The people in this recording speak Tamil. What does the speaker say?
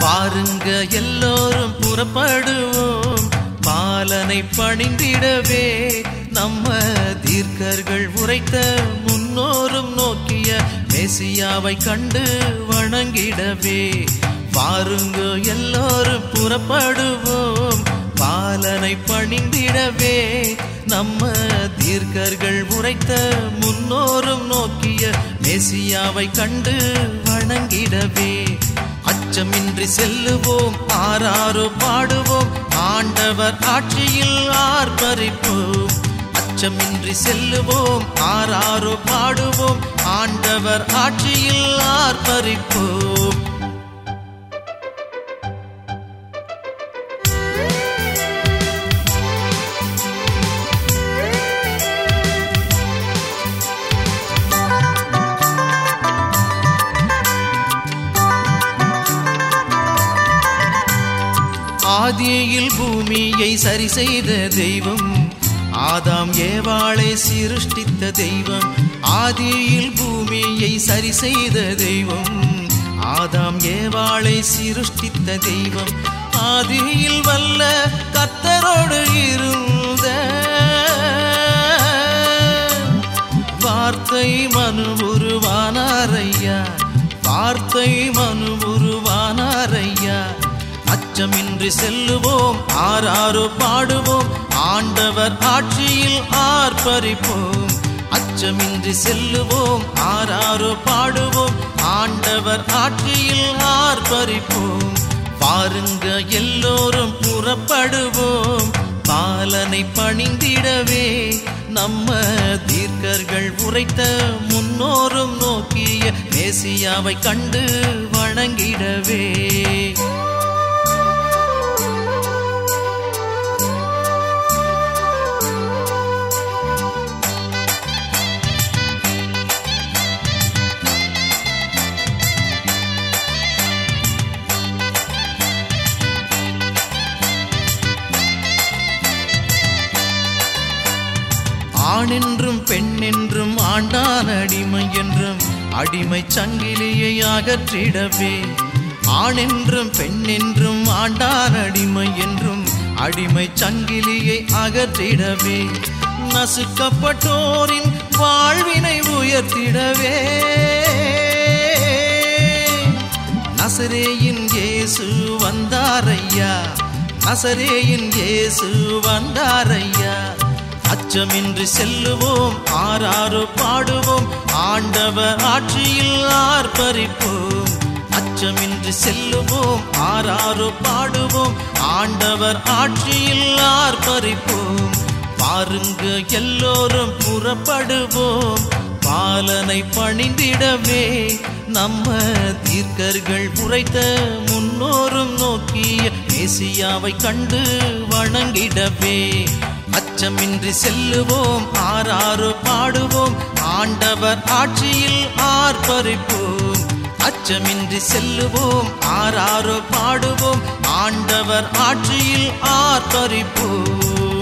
பாருங்க எல்லோரும் புறப்படுவோம் பாலனை பணிந்திடவே நம்ம தீர்க்கர்கள் உரைத்த முன்னோரும் நோக்கிய மேசியாவை கண்டு வணங்கிடவே பாருங்க எல்லோரும் புறப்படுவோம் பாலனை பணிந்திடவே நம்ம தீர்க்கர்கள் உரைத்த முன்னோரும் நோக்கிய மேசியாவை கண்டு வணங்கிடவே அச்சமின்றி செல்லுவோம் ஆறாரோ பாடுவோம் ஆண்டவர் ஆட்சியில் ஆர்ப்பரிப்போம் அச்சமின்றி செல்லுவோம் ஆறாரோ பாடுவோம் ஆண்டவர் ஆட்சியில் ஆர்ப்பரிப்போம் ஆதியில் பூமியை சரி செய்த தெய்வம் ஆதாம் ஏவாளை சிருஷ்டித்த தெய்வம் ஆதியில் பூமியை சரி செய்த தெய்வம் ஆதாம் ஏவாளை சிருஷ்டித்த தெய்வம் ஆதியில் வல்ல கத்தரோடு இருந்த வார்த்தை மனு உருவானாரையா வார்த்தை மனு உருவானாரையா அச்சமின்றி செல்லுவோம் ஆறாரோ பாடுவோம் ஆண்டவர் ஆட்சியில் ஆர்ப்பரிப்போம் அச்சமின்றி செல்லுவோம் ஆறாரோ பாடுவோம் ஆண்டவர் ஆட்சியில் ஆர்ப்பரிப்போம் பாருங்க எல்லோரும் புறப்படுவோம் பாலனை பணிந்திடவே நம்ம தீர்க்கர்கள் உரைத்த முன்னோரும் நோக்கிய மேசியாவை கண்டு வணங்கிடவே ஆணென்றும் பெண்ணென்றும் ஆண்டான் அடிமை என்றும் அடிமை சங்கிலியை அகற்றிடவே ஆணென்றும் பெண்ணென்றும் ஆண்டான் அடிமை என்றும் அடிமை சங்கிலியை அகற்றிடவே நசுக்கப்பட்டோரின் வாழ்வினை உயர்த்திடவே நசரேயின் இயேசு வந்தாரையா நசரேயின் இயேசு வந்தாரையா அச்சமின்றி செல்லுவோம் ஆறாரோ பாடுவோம் ஆண்டவர் ஆட்சியில் ஆர்ப்பரிப்போம் அச்சமின்றி செல்லுவோம் ஆறாரோ பாடுவோம் ஆண்டவர் ஆட்சியில் ஆர்ப்பரிப்போம் பாருங்க எல்லோரும் புறப்படுவோம் பாலனை பணிந்திடவே நம்ம தீர்க்கர்கள் உரைத்த முன்னோரும் நோக்கிய மேசியாவை கண்டு வணங்கிடவே அச்சமின்றி செல்லுவோம் ஆறாரோ பாடுவோம் ஆண்டவர் ஆட்சியில் ஆர்ப்பரிப்போம் அச்சமின்றி செல்லுவோம் ஆறாரோ பாடுவோம் ஆண்டவர் ஆட்சியில் ஆர்ப்பரிப்போம்